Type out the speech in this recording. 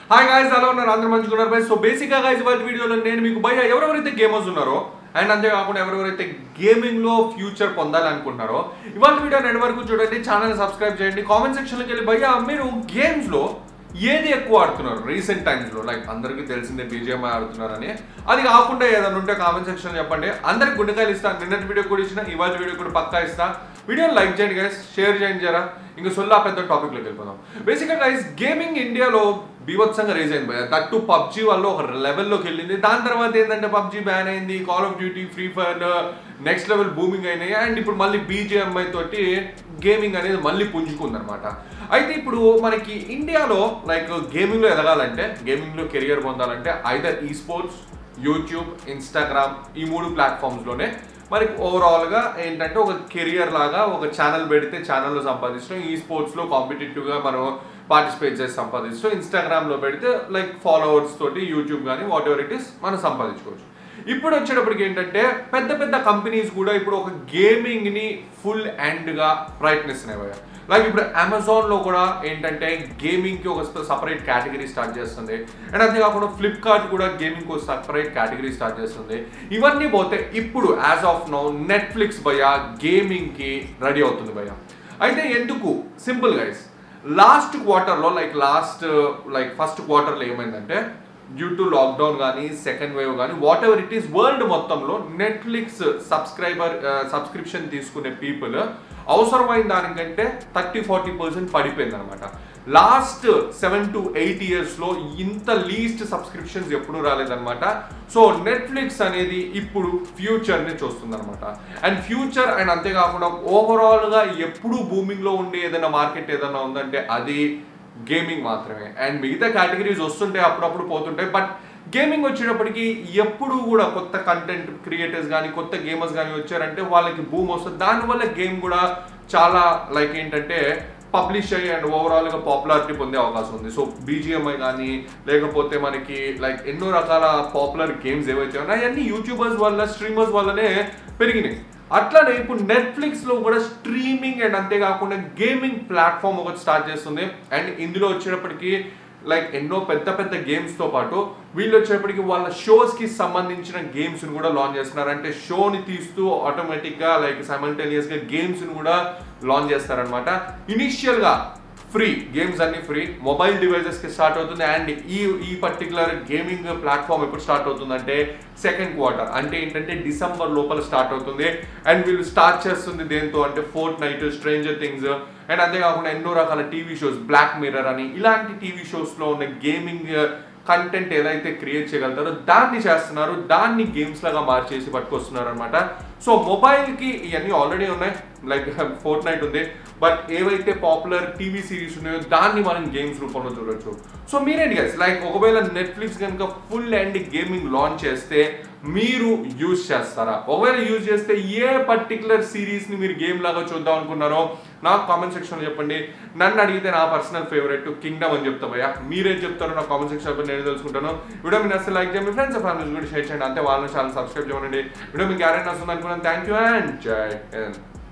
hi guys అలా ఉన్నారు అందరూ మంచిగా ఉన్నారు బై సో బేసిక్గా గాయస్ ఇవాళ వీడియోలో నేను మీకు భయ ఎవరెవరైతే గేమర్స్ ఉన్నారో అండ్ అంతేకాకుండా ఎవరెవరైతే గేమింగ్ లో ఫ్యూచర్ పొందాలనుకుంటున్నారో ఇవాళ వీడియో నెట్ వరకు చూడండి ఛానల్ సబ్స్క్రైబ్ చేయండి కామెంట్ సెక్షన్లోకి వెళ్ళి భయ్యా మీరు గేమ్స్ లో ఏది ఎక్కువ ఆడుతున్నారు రీసెంట్ టైమ్స్ లో లైక్ అందరికీ తెలిసిందే బీజిఎంఐ ఆడుతున్నారని అది కాకుండా ఏదైనా ఉంటే కామెంట్ సెక్షన్ చెప్పండి అందరికి గుండెకాయలు ఇస్తాను నిన్నటి వీడియో కూడా ఇచ్చిన ఇవాళ వీడియో కూడా పక్కా ఇస్తా వీడియోని లైక్ చేయండి గైస్ షేర్ చేయండి జరా ఇంకా సొల్లా పెద్ద టాపిక్ లోకి వెళ్ళిపోదాం బేసిక్గా గైస్ గేమింగ్ ఇండియాలో బీభత్సంగా రేజ్ అయింది భయ్య దట్ టు పబ్జీ వల్ల ఒక లెవెల్లోకి వెళ్ళింది దాని తర్వాత ఏంటంటే పబ్జీ బ్యాన్ అయింది Call of Duty Free Fire next level booming అయినాయి అండ్ ఇప్పుడు మళ్ళీ బీజేఎంఐ తోటి గేమింగ్ అనేది మళ్ళీ పుంజుకుంది అనమాట అయితే ఇప్పుడు మనకి ఇండియాలో లైక్ గేమింగ్లో ఎదగాలంటే గేమింగ్లో కెరియర్ పొందాలంటే either esports YouTube Instagram ఈ మూడు ప్లాట్ఫామ్స్లోనే మనకి ఓవరాల్గా ఏంటంటే ఒక కెరియర్ లాగా ఒక ఛానల్ పెడితే ఛానల్లో సంపాదించడం ఈ స్పోర్ట్స్లో కాంపిటేటివ్గా మనం పార్టిసిపేట్ చేసి సంపాదించడం ఇన్స్టాగ్రామ్లో పెడితే లైక్ ఫాలోవర్స్ తోటి యూట్యూబ్ కానీ వాట్ ఎవర్ ఇట్ ఇస్ మనం సంపాదించుకోవచ్చు ఇప్పుడు వచ్చేటప్పటికి ఏంటంటే పెద్ద పెద్ద కంపెనీస్ కూడా ఇప్పుడు ఒక గేమింగ్ని ఫుల్ గా ప్రయత్నిస్తున్నాయి భయ్య లైక్ ఇప్పుడు అమెజాన్లో కూడా ఏంటంటే గేమింగ్కి ఒక సపరేట్ కేటగిరీ స్టార్ట్ చేస్తుంది అండ్ అంతేకాకుండా ఫ్లిప్కార్ట్ కూడా గేమింగ్ ఒక సపరేట్ కేటగిరీ స్టార్ట్ చేస్తుంది ఇవన్నీ పోతే ఇప్పుడు యాజ్ ఆఫ్ నౌ నెట్ఫ్లిక్స్ భయ గేమింగ్కి రెడీ అవుతుంది భయ అయితే ఎందుకు సింపుల్ గైస్ లాస్ట్ క్వార్టర్లో లైక్ లాస్ట్ లైక్ ఫస్ట్ క్వార్టర్లో ఏమైందంటే డ్యూ టు లాక్డౌన్ కానీ సెకండ్ వేవ్ కానీ whatever it is world మొత్తంలో నెట్ఫ్లిక్స్ సబ్స్క్రైబర్ సబ్స్క్రిప్షన్ తీసుకునే పీపుల్ అవసరమైన దానికంటే థర్టీ ఫార్టీ పర్సెంట్ పడిపోయింది అనమాట లాస్ట్ సెవెన్ టు ఎయిట్ ఇయర్స్లో ఇంత లీస్ట్ సబ్స్క్రిప్షన్స్ ఎప్పుడు రాలేదన్నమాట సో నెట్ఫ్లిక్స్ అనేది ఇప్పుడు ఫ్యూచర్ని చూస్తుంది అనమాట అండ్ ఫ్యూచర్ అండ్ అంతేకాకుండా ఓవరాల్గా ఎప్పుడు బూమింగ్లో ఉండే ఏదైనా మార్కెట్ ఏదైనా ఉందంటే అది గేమింగ్ మాత్రమే అండ్ మిగతా కేటగిరీస్ వస్తుంటాయి అప్పుడప్పుడు పోతుంటాయి బట్ గేమింగ్ వచ్చేటప్పటికి ఎప్పుడు కూడా కొత్త కంటెంట్ క్రియేటర్స్ కానీ కొత్త గేమర్స్ కానీ వచ్చారంటే వాళ్ళకి బూమ్ వస్తుంది దానివల్ల గేమ్ కూడా చాలా లైక్ ఏంటంటే పబ్లిష్ అయ్యి అండ్ ఓవరాల్గా పాపులారిటీ పొందే అవకాశం ఉంది సో బీజిఎంఐ కానీ లేకపోతే మనకి లైక్ ఎన్నో రకాల పాపులర్ గేమ్స్ ఏవైతే ఉన్నాయో అవన్నీ యూట్యూబర్స్ వల్ల స్ట్రీమర్స్ వల్లనే పెరిగినాయి అట్లానే ఇప్పుడు నెట్ఫ్లిక్స్ లో కూడా స్ట్రీమింగ్ అండ్ అంతేకాకుండా గేమింగ్ ప్లాట్ఫామ్ ఒకటి స్టార్ట్ చేస్తుంది అండ్ ఇందులో వచ్చేటప్పటికి లైక్ ఎన్నో పెద్ద పెద్ద గేమ్స్ తో పాటు వీళ్ళు వచ్చేటప్పటికి వాళ్ళ షోస్ కి సంబంధించిన గేమ్స్ ని కూడా లాంచ్ చేస్తున్నారు అంటే షోని తీస్తూ ఆటోమేటిక్ గా లైక్ సైమల్టేనియస్ గా గేమ్స్ ని కూడా లాంచ్ చేస్తారనమాట ఇనిషియల్ గా ఫ్రీ గేమ్స్ అన్ని ఫ్రీ మొబైల్ డివైజెస్ కి స్టార్ట్ అవుతుంది అండ్ ఈ ఈ పర్టికులర్ గేమింగ్ ప్లాట్ఫామ్ ఎప్పుడు స్టార్ట్ అవుతుందంటే సెకండ్ క్వార్టర్ అంటే ఏంటంటే డిసెంబర్ లోపల స్టార్ట్ అవుతుంది అండ్ వీళ్ళు స్టార్ట్ చేస్తుంది దేంతో అంటే Fortnite Stranger Things and అంతేకాకుండా ఎన్నో రకాల టీవీ షోస్ బ్లాక్ మిర్రర్ అని ఇలాంటి టీవీ షోస్లో ఉన్న గేమింగ్ కంటెంట్ ఏదైతే క్రియేట్ చేయగలుగుతారో దాన్ని చేస్తున్నారు దాన్ని గేమ్స్ లాగా మార్చేసి పట్టుకొస్తున్నారు అనమాట సో మొబైల్కి ఇవన్నీ ఆల్రెడీ ఉన్నాయి లైక్ ఫోర్ట్ నైట్ ఉంది బట్ ఏవైతే పాపులర్ టీవీ సిరీస్ ఉన్నాయో దాన్ని మనం గేమ్స్ రూపంలో చూడొచ్చు సో మీరేంటి గైస్ లైక్ ఒకవేళ నెట్ఫ్లిక్స్ కనుక ఫుల్ అండ్ గేమింగ్ లాంచ్ చేస్తే మీరు యూజ్ చేస్తారా ఒకవేళ యూజ్ చేస్తే ఏ పర్టికులర్ సిరీస్ ని మీరు గేమ్ లాగా చూద్దాం అనుకున్నారో నాకు కామెంట్ సెక్షన్ లో చెప్పండి నన్ను అడిగితే నా పర్సనల్ ఫేవరెట్ కింగ్డమ్ అని చెప్తా భయ్యా మీరేం చెప్తారో నా కామెంట్ సెక్షన్ లో నేను తెలుసుకుంటాను వీడియో మీరు అసలు లైక్ చేయండి ఫ్రెండ్స్ ఫ్యామిలీస్ కూడా షేర్ చేయండి అంతే వాళ్ళని ఛానల్ సబ్స్క్రైబ్ చేయండి వీడియో మీకు ఎవరైనా వస్తుంది అనుకున్నాను థ్యాంక్ యూ అండ్ జై హింద్